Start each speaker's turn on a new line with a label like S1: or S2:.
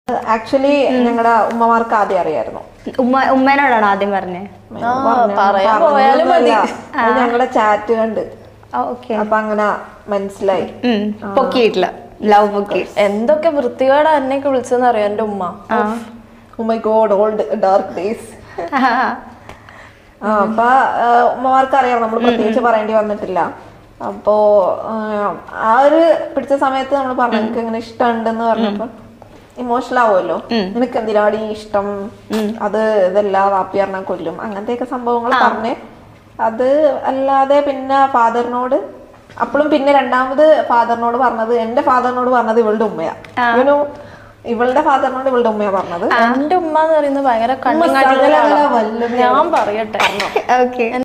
S1: Actually ഞങ്ങളുടെ ഉമ്മമാർക്ക് ആദ്യം അറിയായിരുന്നു
S2: ഉമ്മ ഉമ്മേനോടാണോ ആദ്യം പറഞ്ഞേ
S3: ആ, പറയാൻ പോയാലും മതി.
S1: ഞങ്ങളുടെ ചാറ്റ് കണ്ട്
S2: ഓക്കെ
S1: അപ്പൊ അങ്ങനെ മനസ്സിലായി
S2: പൊക്കിയിട്ടില്ല ലവ് പൊക്കി
S3: എന്തൊക്കെ വൃത്തികേടാ എന്നെയൊക്കെ വിളിച്ചെന്ന് അറിയാം എന്റെ ഉമ്മ
S1: my god old dark days ആ അപ്പൊ ആ, ഉമ്മമാർക്ക് അറിയാം നമ്മൾ പ്രത്യേകിച്ച് പറയേണ്ടി വന്നിട്ടില്ല അപ്പോ ആ, ആ ഒരു പിടിച്ച സമയത്ത് നമ്മൾ പറഞ്ഞു എനിക്ക് ഇങ്ങനെ ഇഷ്ടമുണ്ടെന്ന് പറഞ്ഞപ്പോ ഇമോഷണൽ ആവുമല്ലോ നിനക്ക് എന്തിനാടി ഇഷ്ടം അത് ഇതല്ല വാപ്പി പറഞ്ഞാൽ കൊല്ലും അങ്ങനത്തെയൊക്കെ സംഭവങ്ങൾ പറഞ്ഞ് അത് അല്ലാതെ പിന്നെ ഫാദറിനോട് അപ്പോഴും പിന്നെ രണ്ടാമത് ഫാദറിനോട് പറഞ്ഞത് എന്റെ ഫാദറിനോട് പറഞ്ഞത് ഇവളുടെ ഉമ്മയാ ഇവനു ഇവളുടെ ഫാദറിനോട് ഇവളുടെ ഉമ്മയാ പറഞ്ഞത്
S3: എന്റെ ഉമ്മ എന്ന് പറയുന്നത് ഭയങ്കര
S1: ഉമ്മ
S3: കണ്ണും കാട്ടിലുള്ള
S1: സകല
S3: ആളാ.
S1: വല്ലഭയും.
S3: ഞാൻ പറയട്ടെ
S2: ഓക്കെ